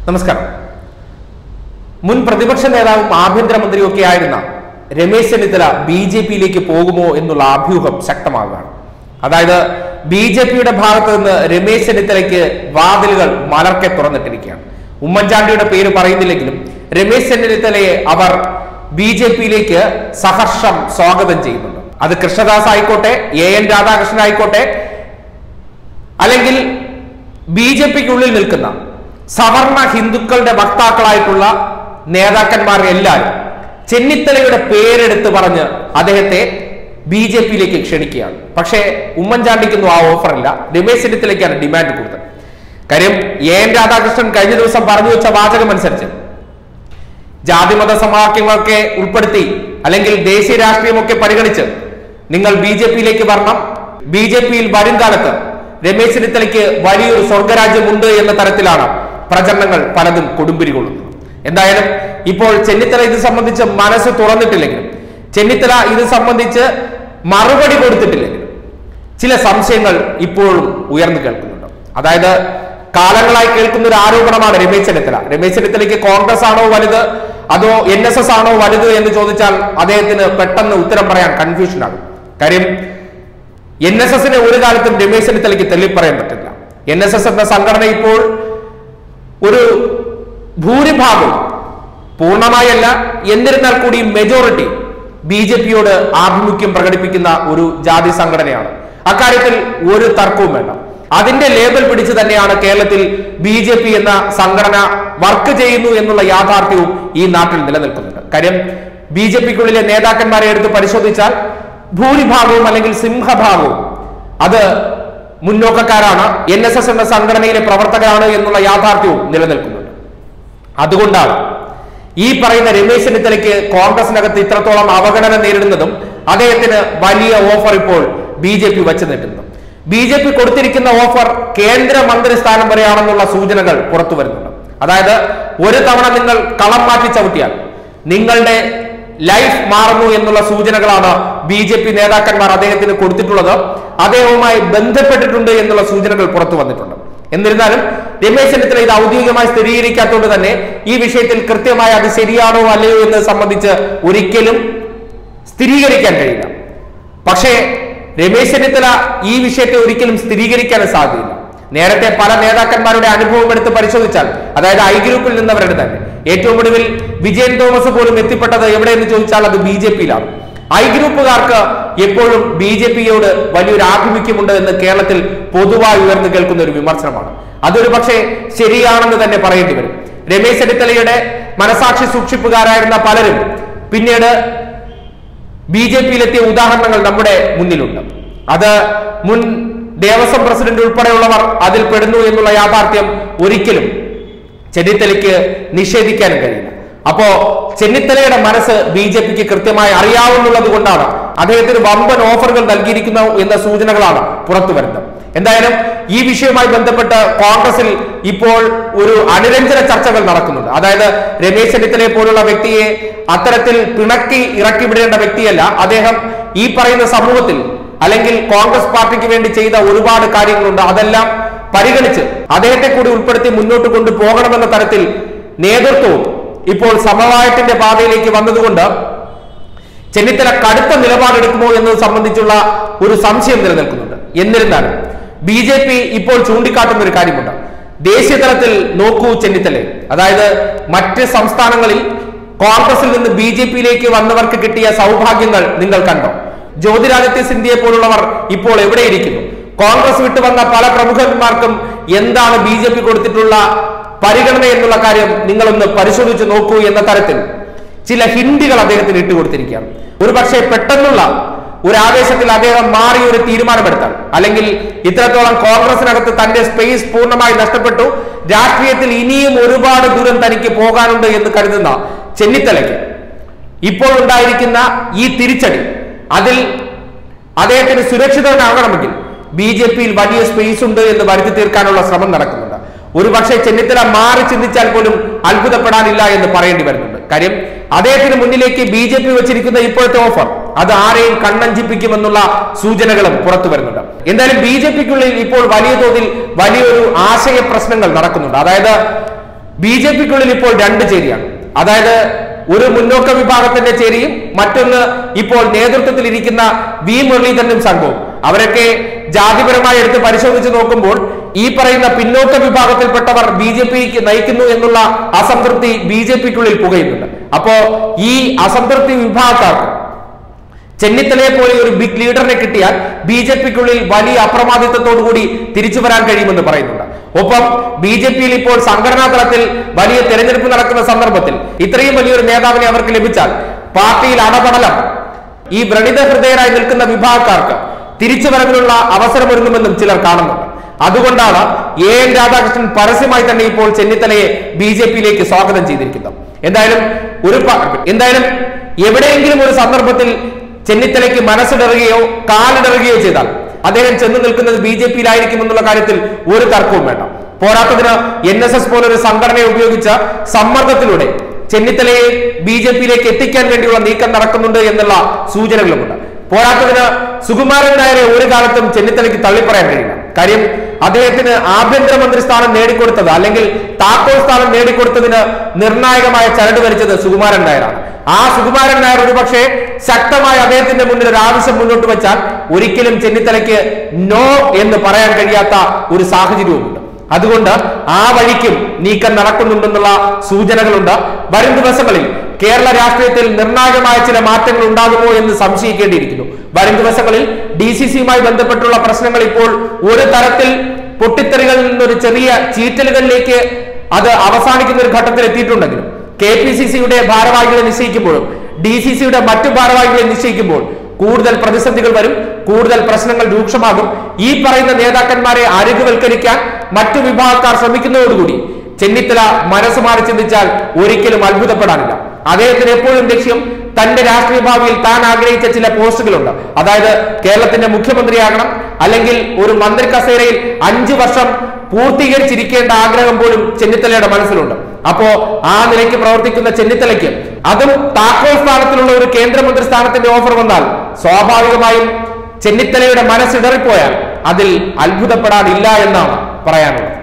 നമസ്കാരം മുൻ പ്രതിപക്ഷ നേതാവും ആഭ്യന്തരമന്ത്രിയും ഒക്കെ ആയിരുന്ന രമേശ് ചെന്നിത്തല ബി ജെ പിയിലേക്ക് പോകുമോ എന്നുള്ള അഭ്യൂഹം ശക്തമാകുകയാണ് അതായത് ബി ജെ പിയുടെ ഭാഗത്ത് നിന്ന് രമേശ് ചെന്നിത്തലയ്ക്ക് വാതിലുകൾ മലർക്കെ തുറന്നിട്ടിരിക്കുകയാണ് ഉമ്മൻചാണ്ടിയുടെ പേര് പറയുന്നില്ലെങ്കിലും രമേശ് ചെന്നിത്തലയെ അവർ ബി ജെ പിയിലേക്ക് സഹർഷം സ്വാഗതം ചെയ്യുന്നുണ്ട് അത് കൃഷ്ണദാസ് ആയിക്കോട്ടെ എ എൻ രാധാകൃഷ്ണൻ ആയിക്കോട്ടെ അല്ലെങ്കിൽ ബി ജെ പിക്കുള്ളിൽ നിൽക്കുന്ന സവർണ ഹിന്ദുക്കളുടെ വക്താക്കളായിട്ടുള്ള നേതാക്കന്മാർ എല്ലാവരും ചെന്നിത്തലയുടെ പേരെടുത്ത് പറഞ്ഞ് അദ്ദേഹത്തെ ബി ജെ പിയിലേക്ക് ക്ഷണിക്കുകയാണ് പക്ഷേ ഉമ്മൻചാണ്ടിക്കൊന്നും ആ ഓഫറില്ല രമേശ് ചെന്നിത്തലയ്ക്കാണ് ഡിമാൻഡ് കൂടുതൽ കാര്യം എ എൻ രാധാകൃഷ്ണൻ കഴിഞ്ഞ ദിവസം പറഞ്ഞു വെച്ച വാചകം അനുസരിച്ച് ജാതിമത സമവാക്യങ്ങളൊക്കെ ഉൾപ്പെടുത്തി അല്ലെങ്കിൽ ദേശീയ രാഷ്ട്രീയമൊക്കെ പരിഗണിച്ച് നിങ്ങൾ ബി ജെ പിയിലേക്ക് വരണം ബി ജെ പിയിൽ വരും കാലത്ത് രമേശ് ചെന്നിത്തലയ്ക്ക് വലിയൊരു സ്വർഗരാജ്യമുണ്ട് എന്ന തരത്തിലാണ് പ്രചരണങ്ങൾ പലതും കൊടുമ്പിരി കൊള്ളുന്നത് എന്തായാലും ഇപ്പോൾ ചെന്നിത്തല ഇത് സംബന്ധിച്ച് മനസ്സ് തുറന്നിട്ടില്ലെങ്കിലും ചെന്നിത്തല ഇത് സംബന്ധിച്ച് മറുപടി കൊടുത്തിട്ടില്ലെങ്കിലും ചില സംശയങ്ങൾ ഇപ്പോഴും ഉയർന്നു കേൾക്കുന്നുണ്ട് അതായത് കാലങ്ങളായി കേൾക്കുന്ന ഒരു ആരോപണമാണ് രമേശ് ചെന്നിത്തല രമേശ് ചെന്നിത്തലയ്ക്ക് കോൺഗ്രസ് ആണോ വലുത് അതോ എൻ എസ് എസ് ആണോ വലുത് എന്ന് ചോദിച്ചാൽ അദ്ദേഹത്തിന് പെട്ടെന്ന് ഉത്തരം പറയാൻ കൺഫ്യൂഷൻ ആകും കാര്യം എൻ എസ് എസിനെ ഒരു കാലത്തും രമേശ് ചെന്നിത്തലയ്ക്ക് തെളിപ്പറയാൻ പറ്റില്ല എൻ എസ് എസ് എന്ന സംഘടന ഇപ്പോൾ ഒരു ഭൂരിഭാഗം പൂർണ്ണമായല്ല എന്നിരുന്നാൽ കൂടി മെജോറിറ്റി ബി ജെ പിയോട് ആഭിമുഖ്യം പ്രകടിപ്പിക്കുന്ന ഒരു ജാതി സംഘടനയാണ് അക്കാര്യത്തിൽ ഒരു തർക്കവും വേണ്ട അതിന്റെ ലേബൽ പിടിച്ച് തന്നെയാണ് കേരളത്തിൽ ബി ജെ പി എന്ന സംഘടന വർക്ക് ചെയ്യുന്നു എന്നുള്ള യാഥാർത്ഥ്യവും ഈ നാട്ടിൽ നിലനിൽക്കുന്നുണ്ട് കാര്യം ബി ജെ പിക്കുള്ളിലെ നേതാക്കന്മാരെ എടുത്ത് പരിശോധിച്ചാൽ ഭൂരിഭാഗവും അല്ലെങ്കിൽ സിംഹഭാഗവും അത് മുന്നോക്കക്കാരാണ് എൻ എസ് എസ് എന്ന സംഘടനയിലെ പ്രവർത്തകരാണ് എന്നുള്ള യാഥാർത്ഥ്യവും നിലനിൽക്കുന്നുണ്ട് അതുകൊണ്ടാണ് ഈ പറയുന്ന രമേശ് ചെന്നിത്തലയ്ക്ക് കോൺഗ്രസിനകത്ത് ഇത്രത്തോളം അവഗണന നേരിടുന്നതും അദ്ദേഹത്തിന് വലിയ ഓഫർ ഇപ്പോൾ ബി ജെ പി വച്ചു നീട്ടുന്നതും ബി ജെ പി കൊടുത്തിരിക്കുന്ന ഓഫർ കേന്ദ്ര മന്ത്രി സ്ഥാനം വരെയാണെന്നുള്ള സൂചനകൾ പുറത്തു വരുന്നുണ്ട് അതായത് ഒരു തവണ നിങ്ങൾ കളം മാറ്റി ചവിട്ടിയാൽ നിങ്ങളുടെ ലൈഫ് മാറുന്നു എന്നുള്ള സൂചനകളാണ് ബി ജെ പി നേതാക്കന്മാർ അദ്ദേഹത്തിന് കൊടുത്തിട്ടുള്ളത് അദ്ദേഹവുമായി ബന്ധപ്പെട്ടിട്ടുണ്ട് എന്നുള്ള സൂചനകൾ പുറത്തു വന്നിട്ടുണ്ട് എന്നിരുന്നാലും രമേശ് ചെന്നിത്തല ഇത് ഔദ്യോഗികമായി സ്ഥിരീകരിക്കാത്തതുകൊണ്ട് തന്നെ ഈ വിഷയത്തിൽ കൃത്യമായി അത് ശരിയാണോ അല്ലയോ എന്ന് സംബന്ധിച്ച് ഒരിക്കലും സ്ഥിരീകരിക്കാൻ കഴിയില്ല പക്ഷേ രമേശ് ചെന്നിത്തല ഈ വിഷയത്തെ ഒരിക്കലും സ്ഥിരീകരിക്കാൻ സാധ്യതയില്ല നേരത്തെ പല നേതാക്കന്മാരുടെ അനുഭവം എടുത്ത് പരിശോധിച്ചാൽ അതായത് ഐ ഗ്രൂപ്പിൽ നിന്നവരുടെ തന്നെ ഏറ്റവും ഒടുവിൽ വിജയൻ തോമസ് പോലും എത്തിപ്പെട്ടത് എവിടെയെന്ന് ചോദിച്ചാൽ അത് ബി ജെ പിയിലാണ് ഐ ഗ്രൂപ്പുകാർക്ക് എപ്പോഴും ബി ജെ പിയോട് വലിയൊരു ആഭിമുഖ്യമുണ്ട് എന്ന് കേരളത്തിൽ പൊതുവായി ഉയർന്നു കേൾക്കുന്ന ഒരു വിമർശനമാണ് അതൊരു പക്ഷേ ശരിയാണെന്ന് തന്നെ പറയേണ്ടി വരും രമേശ് ചെന്നിത്തലയുടെ മനസാക്ഷി സൂക്ഷിപ്പുകാരായിരുന്ന പലരും പിന്നീട് ബി ജെ പിയിലെത്തിയ ഉദാഹരണങ്ങൾ നമ്മുടെ മുന്നിലുണ്ട് അത് മുൻ ദേവസ്വം പ്രസിഡന്റ് ഉൾപ്പെടെയുള്ളവർ അതിൽ പെടുന്നു എന്നുള്ള യാഥാർത്ഥ്യം ഒരിക്കലും ചെന്നിത്തലയ്ക്ക് നിഷേധിക്കാനും കഴിയില്ല അപ്പോ ചെന്നിത്തലയുടെ മനസ്സ് ബി ജെ പിക്ക് കൃത്യമായി അറിയാവുന്നുള്ളത് കൊണ്ടാണ് അദ്ദേഹത്തിന് വമ്പൻ ഓഫറുകൾ നൽകിയിരിക്കുന്നു എന്ന സൂചനകളാണ് പുറത്തു വരുന്നത് എന്തായാലും ഈ വിഷയവുമായി ബന്ധപ്പെട്ട് കോൺഗ്രസിൽ ഇപ്പോൾ ഒരു അനുരഞ്ജന ചർച്ചകൾ നടക്കുന്നുണ്ട് അതായത് രമേശ് ചെന്നിത്തലയെ പോലുള്ള വ്യക്തിയെ അത്തരത്തിൽ പിണക്കി ഇറക്കി വിടേണ്ട വ്യക്തിയല്ല അദ്ദേഹം ഈ പറയുന്ന സമൂഹത്തിൽ അല്ലെങ്കിൽ കോൺഗ്രസ് പാർട്ടിക്ക് വേണ്ടി ചെയ്ത ഒരുപാട് കാര്യങ്ങളുണ്ട് അതെല്ലാം പരിഗണിച്ച് അദ്ദേഹത്തെ കൂടി ഉൾപ്പെടുത്തി മുന്നോട്ട് കൊണ്ടുപോകണമെന്ന തരത്തിൽ നേതൃത്വവും ഇപ്പോൾ സമവായത്തിന്റെ പാതയിലേക്ക് വന്നതുകൊണ്ട് ചെന്നിത്തല കടുത്ത നിലപാടെടുക്കുമോ എന്നത് സംബന്ധിച്ചുള്ള ഒരു സംശയം നിലനിൽക്കുന്നുണ്ട് എന്നിരുന്നാലും ബി ജെ പി ഇപ്പോൾ ചൂണ്ടിക്കാട്ടുന്ന ഒരു കാര്യമുണ്ട് ദേശീയ തലത്തിൽ നോക്കൂ ചെന്നിത്തല അതായത് മറ്റ് സംസ്ഥാനങ്ങളിൽ കോൺഗ്രസിൽ നിന്ന് ബി ജെ പിയിലേക്ക് വന്നവർക്ക് കിട്ടിയ സൗഭാഗ്യങ്ങൾ നിങ്ങൾ കണ്ടോ ജ്യോതിരാദിത്യ സിന്ധ്യയെ പോലുള്ളവർ ഇപ്പോൾ എവിടെയിരിക്കുന്നു കോൺഗ്രസ് വിട്ടു വന്ന പല പ്രമുഖന്മാർക്കും എന്താണ് ബി ജെ പി കൊടുത്തിട്ടുള്ള പരിഗണന എന്നുള്ള കാര്യം നിങ്ങളൊന്ന് പരിശോധിച്ച് നോക്കൂ എന്ന തരത്തിൽ ചില ഹിന്ദികൾ അദ്ദേഹത്തിന് ഇട്ടുകൊടുത്തിരിക്കുകയാണ് ഒരു പക്ഷേ പെട്ടെന്നുള്ള ഒരു ആവേശത്തിൽ അദ്ദേഹം മാറി ഒരു തീരുമാനമെടുത്താൽ അല്ലെങ്കിൽ ഇത്രത്തോളം കോൺഗ്രസിനകത്ത് തന്റെ സ്പേസ് പൂർണ്ണമായി നഷ്ടപ്പെട്ടു രാഷ്ട്രീയത്തിൽ ഇനിയും ഒരുപാട് ദൂരം തനിക്ക് പോകാനുണ്ട് എന്ന് കരുതുന്ന ചെന്നിത്തലയ്ക്ക് ഇപ്പോൾ ഉണ്ടായിരിക്കുന്ന ഈ തിരിച്ചടി അതിൽ അദ്ദേഹത്തിന് സുരക്ഷിതനാകണമെങ്കിൽ ബി ജെ പിയിൽ വലിയ സ്പേസ് ഉണ്ട് എന്ന് വരുത്തി തീർക്കാനുള്ള ശ്രമം നടക്കുന്നുണ്ട് ഒരു പക്ഷേ ചെന്നിത്തല മാറി ചിന്തിച്ചാൽ പോലും അത്ഭുതപ്പെടാനില്ല എന്ന് പറയേണ്ടി വരുന്നുണ്ട് കാര്യം അദ്ദേഹത്തിന് മുന്നിലേക്ക് ബി ജെ പി വെച്ചിരിക്കുന്ന ഇപ്പോഴത്തെ ഓഫർ അത് ആരെയും കണ്ണഞ്ചിപ്പിക്കുമെന്നുള്ള സൂചനകളും പുറത്തു വരുന്നുണ്ട് എന്തായാലും ബി ജെ പിക്കുള്ളിൽ ഇപ്പോൾ വലിയ തോതിൽ വലിയൊരു ആശയ പ്രശ്നങ്ങൾ നടക്കുന്നുണ്ട് അതായത് ബി ജെ പിക്കുള്ളിൽ ഇപ്പോൾ രണ്ട് ചേരിയാണ് അതായത് ഒരു മുന്നോക്ക വിഭാഗത്തിന്റെ ചേരിയും മറ്റൊന്ന് ഇപ്പോൾ നേതൃത്വത്തിൽ ഇരിക്കുന്ന വി മുരളീധരനും സംഘവും അവരൊക്കെ ജാതിപരമായി എടുത്ത് പരിശോധിച്ച് നോക്കുമ്പോൾ ഈ പറയുന്ന പിന്നോക്ക വിഭാഗത്തിൽപ്പെട്ടവർ ബി ജെ പിക്ക് നയിക്കുന്നു എന്നുള്ള അസംതൃപ്തി ബി ജെ പിക്കുള്ളിൽ പുകയുന്നുണ്ട് അപ്പോ ഈ അസംതൃപ്തി വിഭാഗക്കാർക്ക് ചെന്നിത്തലയെ പോലെ ഒരു ബിഗ് ലീഡറിനെ കിട്ടിയാൽ ബി ജെ പിക്കുള്ളിൽ വലിയ അപ്രമാദിത്വത്തോടു കൂടി തിരിച്ചു വരാൻ കഴിയുമെന്ന് പറയുന്നുണ്ട് ഒപ്പം ബി ജെ പിയിൽ ഇപ്പോൾ സംഘടനാ തലത്തിൽ വലിയ തെരഞ്ഞെടുപ്പ് നടക്കുന്ന സന്ദർഭത്തിൽ ഇത്രയും വലിയൊരു നേതാവിനെ അവർക്ക് ലഭിച്ചാൽ പാർട്ടിയിൽ അടപടലം ഈ വ്രണിത ഹൃദയരായി നിൽക്കുന്ന വിഭാഗക്കാർക്ക് തിരിച്ചു വരവിനുള്ള അവസരമൊരുങ്ങുമെന്നും ചിലർ കാണുന്നുണ്ട് അതുകൊണ്ടാണ് എ എൻ രാധാകൃഷ്ണൻ പരസ്യമായി തന്നെ ഇപ്പോൾ ചെന്നിത്തലയെ ബി ജെ പിയിലേക്ക് സ്വാഗതം ചെയ്തിരിക്കുന്നത് എന്തായാലും ഒരു പ- എന്തായാലും എവിടെയെങ്കിലും ഒരു സന്ദർഭത്തിൽ ചെന്നിത്തലയ്ക്ക് മനസ്സിടറുകയോ കാലിടറുകയോ ചെയ്താൽ അദ്ദേഹം ചെന്ന് നിൽക്കുന്നത് ബി ജെ പിയിലായിരിക്കും എന്നുള്ള കാര്യത്തിൽ ഒരു തർക്കവും വേണ്ട പോരാത്തതിന് എൻ എസ് എസ് പോലൊരു സംഘടനയെ ഉപയോഗിച്ച സമ്മർദ്ദത്തിലൂടെ ചെന്നിത്തലയെ ബി ജെ പിയിലേക്ക് എത്തിക്കാൻ വേണ്ടിയുള്ള നീക്കം നടക്കുന്നുണ്ട് എന്നുള്ള സൂചനകളുമുണ്ട് പോരാത്തതിന് സുകുമാരൻ നായരെ ഒരു കാലത്തും ചെന്നിത്തലയ്ക്ക് തള്ളിപ്പറയാൻ കഴിയില്ല കാര്യം അദ്ദേഹത്തിന് ആഭ്യന്തരമന്ത്രി സ്ഥാനം നേടിക്കൊടുത്തത് അല്ലെങ്കിൽ താക്കോൽ സ്ഥാനം നേടിക്കൊടുത്തതിന് നിർണായകമായ ചരട് വലിച്ചത് സുകുമാരൻ നായരാണ് ആ സുകുമാരൻ നായർ ഒരുപക്ഷെ ശക്തമായി അദ്ദേഹത്തിന്റെ മുന്നിൽ ഒരു ആവശ്യം മുന്നോട്ട് വെച്ചാൽ ഒരിക്കലും ചെന്നിത്തലയ്ക്ക് നോ എന്ന് പറയാൻ കഴിയാത്ത ഒരു സാഹചര്യവുമുണ്ട് അതുകൊണ്ട് ആ വഴിക്കും നീക്കം നടക്കുന്നുണ്ടെന്നുള്ള സൂചനകളുണ്ട് വരും ദിവസങ്ങളിൽ കേരള രാഷ്ട്രീയത്തിൽ നിർണായകമായ ചില മാറ്റങ്ങൾ ഉണ്ടാകുമോ എന്ന് സംശയിക്കേണ്ടിയിരിക്കുന്നു വരും ദിവസങ്ങളിൽ ഡി സി സിയുമായി ബന്ധപ്പെട്ടുള്ള പ്രശ്നങ്ങൾ ഇപ്പോൾ ഒരു തരത്തിൽ പൊട്ടിത്തെറികളിൽ നിന്നൊരു ചെറിയ ചീറ്റലുകളിലേക്ക് അത് അവസാനിക്കുന്ന ഒരു ഘട്ടത്തിൽ എത്തിയിട്ടുണ്ടെങ്കിലും കെ പി സി സിയുടെ ഭാരവാഹികളെ നിശ്ചയിക്കുമ്പോഴും ഡി സി സിയുടെ മറ്റു ഭാരവാഹികളെ നിശ്ചയിക്കുമ്പോൾ കൂടുതൽ പ്രതിസന്ധികൾ വരും കൂടുതൽ പ്രശ്നങ്ങൾ രൂക്ഷമാകും ഈ പറയുന്ന നേതാക്കന്മാരെ അരികുവൽക്കരിക്കാൻ മറ്റു വിഭാഗക്കാർ ശ്രമിക്കുന്നതോടുകൂടി ചെന്നിത്തല മനസ്സ് മാറി ചിന്തിച്ചാൽ ഒരിക്കലും അത്ഭുതപ്പെടാനില്ല അദ്ദേഹത്തിന് എപ്പോഴും ലക്ഷ്യം തന്റെ രാഷ്ട്രീയ ഭാവിയിൽ താൻ ആഗ്രഹിച്ച ചില പോസ്റ്റുകളുണ്ട് അതായത് കേരളത്തിന്റെ മുഖ്യമന്ത്രിയാകണം അല്ലെങ്കിൽ ഒരു മന്ത്രി കസേരയിൽ അഞ്ചു വർഷം പൂർത്തീകരിച്ചിരിക്കേണ്ട ആഗ്രഹം പോലും ചെന്നിത്തലയുടെ മനസ്സിലുണ്ട് അപ്പോ ആ നിലയ്ക്ക് പ്രവർത്തിക്കുന്ന ചെന്നിത്തലയ്ക്ക് അതും താക്കോൽ സ്ഥാനത്തിലുള്ള ഒരു കേന്ദ്രമന്ത്രി സ്ഥാനത്തിന്റെ ഓഫർ വന്നാൽ സ്വാഭാവികമായും ചെന്നിത്തലയുടെ മനസ്സിടറിപ്പോയാൽ അതിൽ അത്ഭുതപ്പെടാനില്ല എന്നാണ് പറയാനുള്ളത്